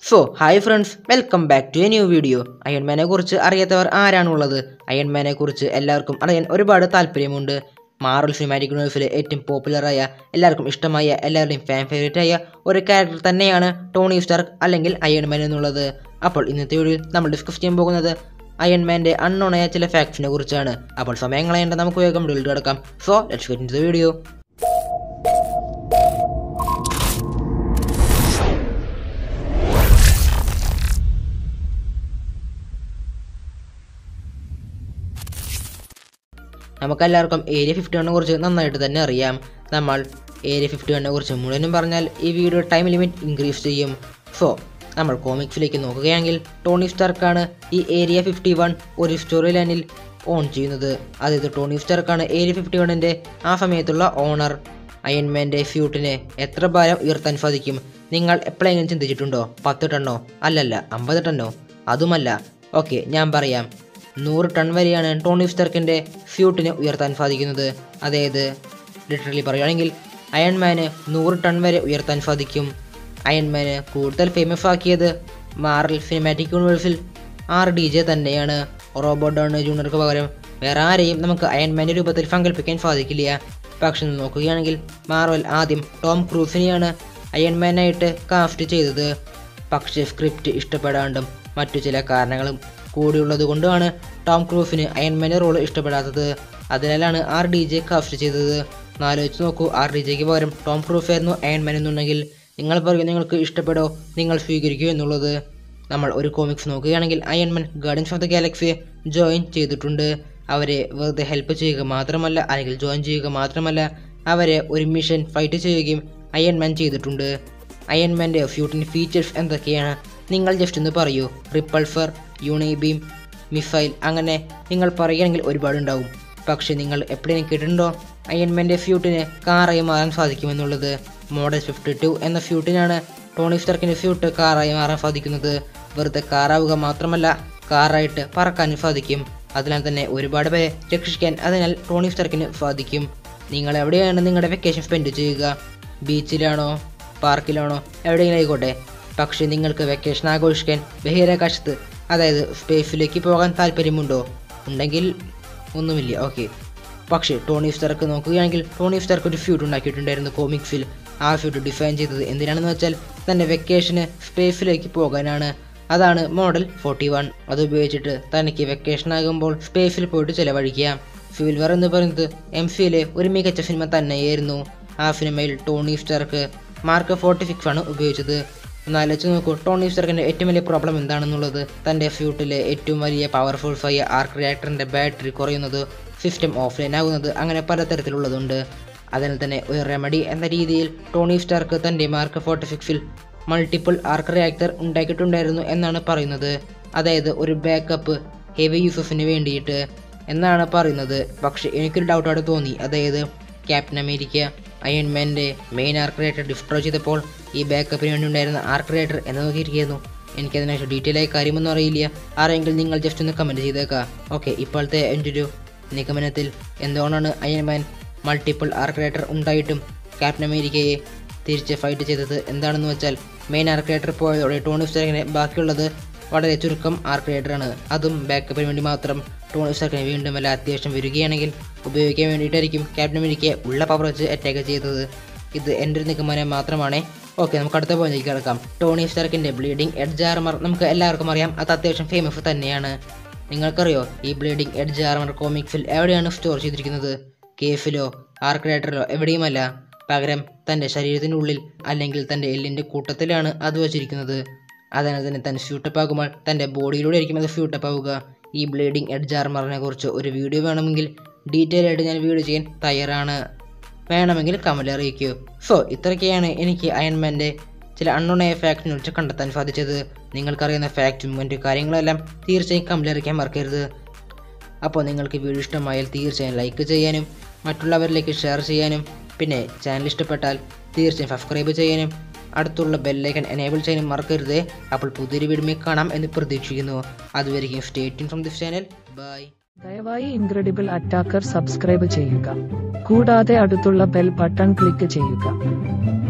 so hi friends welcome back to a new video അയൺമാനെ കുറിച്ച് അറിയാത്തവർ ആരാണുള്ളത് അയൺമാനെ കുറിച്ച് എല്ലാവർക്കും അറിയാൻ ഒരുപാട് താല്പര്യമുണ്ട് മാറൽ സിനിമാറ്റിക് യൂണിവേഴ്സിലെ ഏറ്റവും പോപ്പുലറായ എല്ലാവർക്കും ഇഷ്ടമായ എല്ലാവരുടെയും ഫാൻ ഫേവറേറ്റ് ആയ ഒരു ക്യാരക്ടർ തന്നെയാണ് ടോണി സ്റ്റാർക്ക് അല്ലെങ്കിൽ അയൺമാൻ എന്നുള്ളത് അപ്പോൾ ഇന്നത്തെ വീഡിയോയിൽ നമ്മൾ ഡിസ്കസ് ചെയ്യാൻ പോകുന്നത് അയൺമാൻ്റെ അൺനോണായ ചില ഫാക്ട്സിനെ കുറിച്ചാണ് അപ്പോൾ സമയം കളയേണ്ട നമുക്ക് വേഗം വീഡിയോയിൽ കിടക്കാം so let's get in the video നമുക്കെല്ലാവർക്കും ഏരിയ ഫിഫ്റ്റി വണ്ണിനെ കുറിച്ച് നന്നായിട്ട് തന്നെ അറിയാം നമ്മൾ ഏരിയ ഫിഫ്റ്റി വണ്ണിനെ കുറിച്ച് മുഴുവനും പറഞ്ഞാൽ ഈ വീഡിയോ ടൈം ലിമിറ്റ് ഇൻക്രീസ് ചെയ്യും സോ നമ്മൾ കോമിക്സിലേക്ക് നോക്കുകയാണെങ്കിൽ ടോണി സ്റ്റാർക്കാണ് ഈ ഏരിയ ഫിഫ്റ്റി വൺ ഒരു സ്റ്റോറി ലൈനിൽ ഓൺ ചെയ്യുന്നത് അതായത് ടോണി സ്റ്റാർക്കാണ് ഏരിയ ഫിഫ്റ്റി വണ്ണിൻ്റെ ആ സമയത്തുള്ള ഓണർ അയൺമാൻ്റെ ഫ്യൂട്ടിനെ എത്ര ഭാരം ഉയർത്താൻ സാധിക്കും നിങ്ങൾ എപ്പോഴെങ്കിലും ചിന്തിച്ചിട്ടുണ്ടോ പത്ത് ടണ്ണോ അല്ലല്ല അമ്പത് ടണ്ണോ അതുമല്ല ഓക്കെ ഞാൻ പറയാം നൂറ് ടൺ വരെയാണ് ടോണി സ്റ്റാർക്കിൻ്റെ ഫ്യൂട്ടിനെ ഉയർത്താൻ സാധിക്കുന്നത് അതായത് ലിറ്ററലി പറയുകയാണെങ്കിൽ അയൺമാന് നൂറ് ടൺ വരെ ഉയർത്താൻ സാധിക്കും അയൺമാന് കൂടുതൽ ഫേമസ് ആക്കിയത് മാറൽ സിനിമാറ്റിക് യൂണിവേഴ്സിൽ ആർ ഡി ജെ തന്നെയാണ് റോബോട്ട് ഡൗൺ ജൂണിയർക്ക് പകരം വേറെ ആരെയും നമുക്ക് അയൺമാൻ്റെ രൂപത്തിൽ സങ്കല്പിക്കാൻ സാധിക്കില്ല പക്ഷെ നോക്കുകയാണെങ്കിൽ മാർവൽ ആദ്യം ടോം ക്രൂസിനെയാണ് അയൺമാനായിട്ട് കാസ്റ്റ് ചെയ്തത് പക്ഷേ സ്ക്രിപ്റ്റ് ഇഷ്ടപ്പെടാണ്ടും മറ്റു ചില കാരണങ്ങളും കൂടിയുള്ളത് കൊണ്ടാണ് ടോം ക്രൂസിന് അയൺമാൻ്റെ റോൾ ഇഷ്ടപ്പെടാത്തത് അതിനാലാണ് ആർ ഡി ജെ കാസ്റ്റ് ചെയ്തത് എന്നാലോചിച്ച് നോക്കൂ ആർ ഡി ജെക്ക് പകരം ടോം ക്രൂസ് ആയിരുന്നു അയൺമാൻ എന്നുണ്ടെങ്കിൽ നിങ്ങൾ പറയും നിങ്ങൾക്ക് ഇഷ്ടപ്പെടോ നിങ്ങൾ സ്വീകരിക്കൂ എന്നുള്ളത് നമ്മൾ ഒരു കോമിക്സ് നോക്കുകയാണെങ്കിൽ Iron Man Guardians of the Galaxy join ചെയ്തിട്ടുണ്ട് അവരെ വെറുതെ ഹെൽപ്പ് ചെയ്യുക മാത്രമല്ല അല്ലെങ്കിൽ ജോയിൻ ചെയ്യുക മാത്രമല്ല അവരെ ഒരു മിഷൻ ഫൈറ്റ് ചെയ്യുകയും അയൺമാൻ ചെയ്തിട്ടുണ്ട് അയൺമാൻ്റെ ഫ്യൂട്ടിൻ്റെ ഫീച്ചേഴ്സ് എന്തൊക്കെയാണ് നിങ്ങൾ ജസ്റ്റ് ഒന്ന് പറയൂ റിപ്പൾഫർ യൂണിബീം മിസൈൽ അങ്ങനെ നിങ്ങൾ പറയുകയാണെങ്കിൽ ഒരുപാടുണ്ടാവും പക്ഷേ നിങ്ങൾ എപ്പോഴെങ്കിലും കേട്ടിട്ടുണ്ടോ അയൺമാൻ്റെ ഫ്യൂട്ടിന് കാറായി മാറാൻ സാധിക്കുമെന്നുള്ളത് മോഡൽ ഫിഫ്റ്റി ടു എന്ന ഫ്യൂട്ടിനാണ് ടോണി സ്റ്റാർക്കിൻ്റെ ഫ്യൂട്ട് കാറായി മാറാൻ സാധിക്കുന്നത് വെറുതെ കാറാവുക മാത്രമല്ല കാറായിട്ട് പറക്കാനും സാധിക്കും അതിനാൽ തന്നെ ഒരുപാട് പേരെ രക്ഷിക്കാൻ അതിനാൽ ടോണി സ്റ്റാർക്കിന് സാധിക്കും നിങ്ങൾ എവിടെയാണ് നിങ്ങളുടെ വെക്കേഷൻ സ്പെൻഡ് ചെയ്യുക ബീച്ചിലാണോ പാർക്കിലാണോ എവിടെയെങ്കിലും ആയിക്കോട്ടെ പക്ഷേ നിങ്ങൾക്ക് വെക്കേഷൻ ആഘോഷിക്കാൻ ബഹിരാകാശത്ത് അതായത് സ്പേസിലേക്ക് പോകാൻ താല്പര്യമുണ്ടോ ഉണ്ടെങ്കിൽ ഒന്നുമില്ല ഓക്കെ പക്ഷേ ടോണി സ്റ്റാർക്ക് നോക്കുകയാണെങ്കിൽ ടോണി സ്റ്റാർക്ക് ഒരു ഫ്യൂട്ട് ഉണ്ടാക്കിയിട്ടുണ്ടായിരുന്നു കോമിക്സിൽ ആ ഫ്യൂട്ട് ഡിഫൈൻ ചെയ്തത് എന്തിനാണെന്ന് വെച്ചാൽ തൻ്റെ വെക്കേഷന് സ്പേസിലേക്ക് പോകാനാണ് അതാണ് മോഡൽ ഫോർട്ടി വൺ അത് ഉപയോഗിച്ചിട്ട് തനിക്ക് വെക്കേഷൻ ആകുമ്പോൾ സ്പേസിൽ പോയിട്ട് ചിലവഴിക്കാം സിൽവർ എന്ന് പറയുന്നത് എം സിയിലെ ഒരു മികച്ച സിനിമ തന്നെയായിരുന്നു ആ സിനിമയിൽ Tony Stark Mark forty six ആണ് ഉപയോഗിച്ചത് എന്നാലോചിച്ച് നോക്കൂ ടോണി സ്റ്റാർക്കിൻ്റെ ഏറ്റവും വലിയ പ്രോബ്ലം എന്താണെന്നുള്ളത് തൻ്റെ ഫ്യൂട്ടിലെ ഏറ്റവും വലിയ പവർഫുൾ ആയ ആർക്ക് റിയാക്ടറിൻ്റെ ബാറ്ററി കുറയുന്നത് സിസ്റ്റം ഓഫ്ലൈൻ ആകുന്നത് അങ്ങനെ പലതരത്തിലുള്ളതുണ്ട് അതിനാൽ തന്നെ ഒരു റെമഡി എന്ന രീതിയിൽ ടോണി സ്റ്റാർക്ക് തൻ്റെ മാർക്ക് ഫോർട്ടി സിക്സിൽ മൾട്ടിപ്പിൾ ആർക്ക് റിയാക്ടർ ഉണ്ടാക്കിയിട്ടുണ്ടായിരുന്നു എന്നാണ് പറയുന്നത് അതായത് ഒരു ബാക്കപ്പ് ഹെവി യൂസസിന് വേണ്ടിയിട്ട് എന്നാണ് പറയുന്നത് പക്ഷേ എനിക്കൊരു ഡൗട്ട് അവിടെ തോന്നി അതായത് ക്യാപ്റ്റൻ അമേരിക്ക അയൺമാൻ്റെ മെയിൻ ആർക്ക് റിയാക്ടർ ഡിസ്ട്രോയ് ചെയ്തപ്പോൾ ഈ ബാക്കപ്പിന് വേണ്ടി ഉണ്ടായിരുന്ന ആർക്ക് റിയാക്ടർ എന്ന് നോക്കിയിരിക്കുന്നു എനിക്കതിനെക്കുറിച്ച് ഡീറ്റെയിൽ ആയ കാര്യമൊന്നും അറിയില്ല ആരെങ്കിലും നിങ്ങൾ ജസ്റ്റ് ഒന്ന് കമൻറ്റ് ചെയ്തേക്കാം ഓക്കെ ഇപ്പോഴത്തെ എൻ്റെ ഒരു നിഗമനത്തിൽ എന്തുകൊണ്ടാണ് അയൺമാൻ മൾട്ടിപ്പിൾ ആർക്ക് റിയാക്ടർ ഉണ്ടായിട്ടും ക്യാപ്റ്റൻ അമേരിക്കയെ തിരിച്ച് ഫൈറ്റ് ചെയ്തത് എന്താണെന്ന് വെച്ചാൽ മെയിൻ ആർക്ക് റിയാക്ടർ പോയതോടെ ടോണി സ്റ്റാർക്കിനെ ബാക്കിയുള്ളത് വളരെ ചുരുക്കം ആർക്ക് റിയാക്ടറാണ് അതും ബാക്കപ്പിന് വേണ്ടി മാത്രം ടോണി സ്റ്റാർക്കിനെ വീണ്ടും വല്ല അത്യാവശ്യം വരികയാണെങ്കിൽ ഉപയോഗിക്കാൻ വേണ്ടിയിട്ടായിരിക്കും ക്യാപ്റ്റൻ അമേരിക്ക ഉള്ള പവർ വെച്ച് അറ്റാക്ക് ചെയ്തത് ഇത് എൻ്റെ ഒരു നിഗമനം മാത്രമാണ് ഓക്കെ നമുക്ക് അടുത്ത പോയിന്റിലേക്ക് കിടക്കാം ടോണി സ്റ്റാർക്കിൻ്റെ ബ്ലീഡിംഗ് എഡ്ജ് ആർമർ നമുക്ക് എല്ലാവർക്കും അറിയാം അത് അത്യാവശ്യം ഫേമസ് തന്നെയാണ് നിങ്ങൾക്കറിയോ ഈ ബ്ലീഡിംഗ് എഡ്ജ് ആർമർ കോമിക്സിൽ എവിടെയാണ് സ്റ്റോർ ചെയ്തിരിക്കുന്നത് കേഫിലോ ആർക്ക് റൈറ്ററിലോ എവിടെയുമല്ല പകരം തൻ്റെ ശരീരത്തിനുള്ളിൽ അല്ലെങ്കിൽ തൻ്റെ എല്ലിൻ്റെ കൂട്ടത്തിലാണ് അത് വച്ചിരിക്കുന്നത് അതിനാൽ തന്നെ തൻ ഫ്യൂട്ടപ്പ് ആകുമ്പോൾ തൻ്റെ ബോഡിയിലൂടെ ആയിരിക്കും അത് ഫ്യൂട്ടപ്പ് ആവുക ഈ ബ്ലീഡിംഗ് എഡ്ജ് ആർമറിനെ കുറിച്ച് ഒരു വീഡിയോ വേണമെങ്കിൽ ഡീറ്റെയിൽ ആയിട്ട് ഞാൻ വീഡിയോ ചെയ്യാൻ തയ്യാറാണ് വേണമെങ്കിൽ കമൻറ്റ് അറിയിക്കൂ സോ ഇത്രയൊക്കെയാണ് എനിക്ക് അയൺമാൻ്റെ ചില അൺനോണായ ഫാക്റ്റിനെ കുറിച്ച് കണ്ടെത്താൻ സാധിച്ചത് നിങ്ങൾക്കറിയുന്ന ഫാക്റ്റും മറ്റു കാര്യങ്ങളെല്ലാം തീർച്ചയായും കമൻറ്റ് അറിയിക്കാൻ മറക്കരുത് അപ്പോൾ നിങ്ങൾക്ക് വീഡിയോ ഇഷ്ടമായാൽ തീർച്ചയായും ലൈക്ക് ചെയ്യാനും മറ്റുള്ളവരിലേക്ക് ഷെയർ ചെയ്യാനും പിന്നെ ചാനൽ ഇഷ്ടപ്പെട്ടാൽ തീർച്ചയായും സബ്സ്ക്രൈബ് ചെയ്യാനും അടുത്തുള്ള ബെല്ലൈക്കൺ എനേബിൾ ചെയ്യാനും മറക്കരുത് അപ്പോൾ പുതിയൊരു വീഡിയോ കാണാം എന്ന് പ്രതീക്ഷിക്കുന്നു അതുവരെയും stating from this channel bye ദയവായി ഇൻക്രെഡിബിൾ അറ്റാക്കർ സബ്സ്ക്രൈബ് ചെയ്യുക കൂടാതെ അടുത്തുള്ള ബെൽ ബട്ടൺ ക്ലിക്ക് ചെയ്യുക